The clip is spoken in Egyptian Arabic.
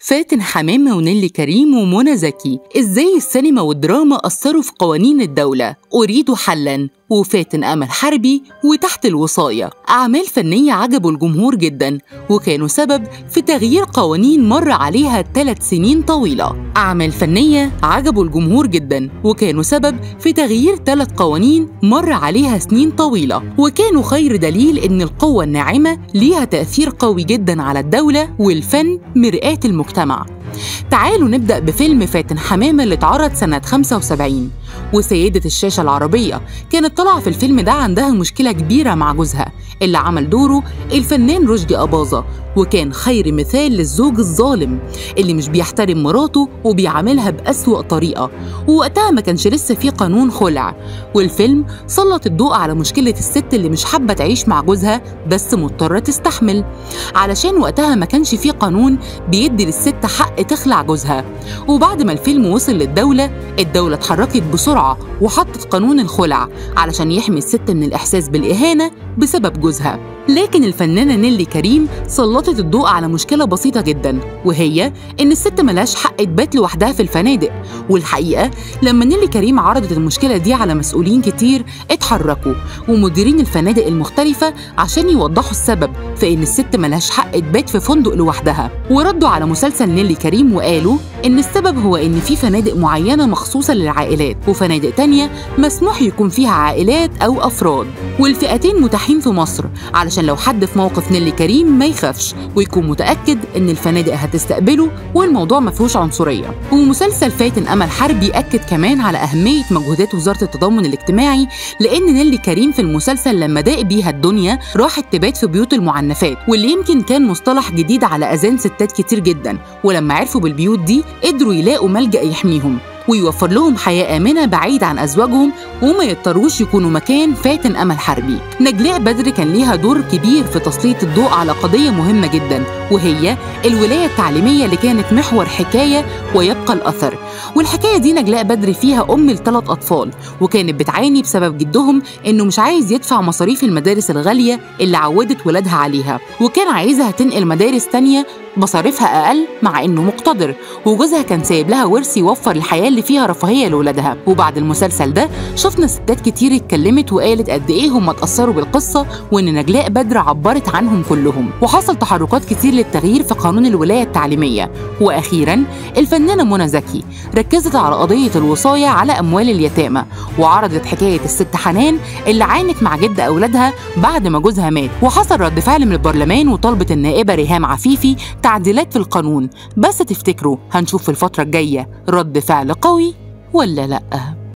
فاتن حمامة ونيلي كريم ومنى زكي ازاي السينما والدراما أثروا في قوانين الدولة أريد حلا وفاتن أمل حربي وتحت الوصاية أعمال فنية عجبوا الجمهور جدا وكانوا سبب في تغيير قوانين مر عليها ثلاث سنين طويلة أعمال فنية عجبوا الجمهور جدا وكانوا سبب في تغيير ثلاث قوانين مر عليها سنين طويلة وكانوا خير دليل إن القوة الناعمة ليها تأثير قوي جدا على الدولة والفن مرآة المجتمع تعالوا نبدأ بفيلم فاتن حمامة اللي اتعرض سنة 75 وسيدة الشاشة العربية كانت طالعة في الفيلم ده عندها مشكلة كبيرة مع جوزها اللي عمل دوره الفنان رشدي أباظة وكان خير مثال للزوج الظالم اللي مش بيحترم مراته وبيعاملها بأسوأ طريقة ووقتها ما كانش لسه في قانون خلع والفيلم سلط الضوء على مشكلة الست اللي مش حابة تعيش مع جوزها بس مضطرة تستحمل علشان وقتها ما كانش في قانون بيدي للست حق تخلع جوزها وبعد ما الفيلم وصل للدولة الدولة اتحركت بسرعة وحطت قانون الخلع علشان يحمي الست من الإحساس بالإهانة بسبب جوزها لكن الفنانة نيلي كريم سلطت الضوء على مشكلة بسيطة جدا وهي إن الست ملهاش حق تبات لوحدها في الفنادق والحقيقة لما نيلي كريم عرضت المشكلة دي على مسؤولين كتير اتحركوا ومديرين الفنادق المختلفة عشان يوضحوا السبب في إن الست ملهاش حق تبات في فندق لوحدها وردوا على مسلسل نيلي كريم وقالوا إن السبب هو إن في فنادق معينة مخصوصة للعائلات وفنادق تانية مسموح يكون فيها عائلات أو أفراد والفئتين متاحين في مصر علشان لو حد في موقف نيلي كريم ما يخافش ويكون متأكد إن الفنادق هتستقبله والموضوع ما فيهوش عنصرية ومسلسل فاتن أمل حرب يأكد كمان على أهمية مجهودات وزارة التضامن الاجتماعي لأن نيلي كريم في المسلسل لما ضاق بيها الدنيا راحت تبات في بيوت المعنفات واللي يمكن كان مصطلح جديد على أذان ستات كتير جدا ولما عرفوا بالبيوت دي قدروا يلاقوا ملجأ يحميهم ويوفر لهم حياة آمنة بعيد عن أزواجهم وما يضطروش يكونوا مكان فاتن أمل حربي نجلاء بدر كان ليها دور كبير في تسليط الضوء على قضية مهمة جدا وهي الولاية التعليمية اللي كانت محور حكاية ويبقى الأثر والحكاية دي نجلاء بدر فيها أم لثلاث أطفال وكانت بتعاني بسبب جدهم إنه مش عايز يدفع مصاريف المدارس الغالية اللي عودت ولادها عليها وكان عايزها تنقل مدارس تانية مصاريفها أقل مع إنه مقتدر وجوزها كان سايب لها ورث يوفر الحياة اللي فيها رفاهية لولادها وبعد المسلسل ده شفنا ستات كتير اتكلمت وقالت قد إيه هم اتأثروا بالقصة وإن نجلاء بدر عبرت عنهم كلهم وحصل تحركات كتير للتغيير في قانون الولاية التعليمية وأخيرا الفنانة منى زكي ركزت على قضية الوصاية على أموال اليتامى وعرضت حكاية الست حنان اللي عانت مع جد أولادها بعد ما جوزها مات وحصل رد فعل من البرلمان وطلبت النائبة ريهام عفيفي تعديلات في القانون بس تفتكروا هنشوف في الفترة الجاية رد فعل قوي ولا لأ؟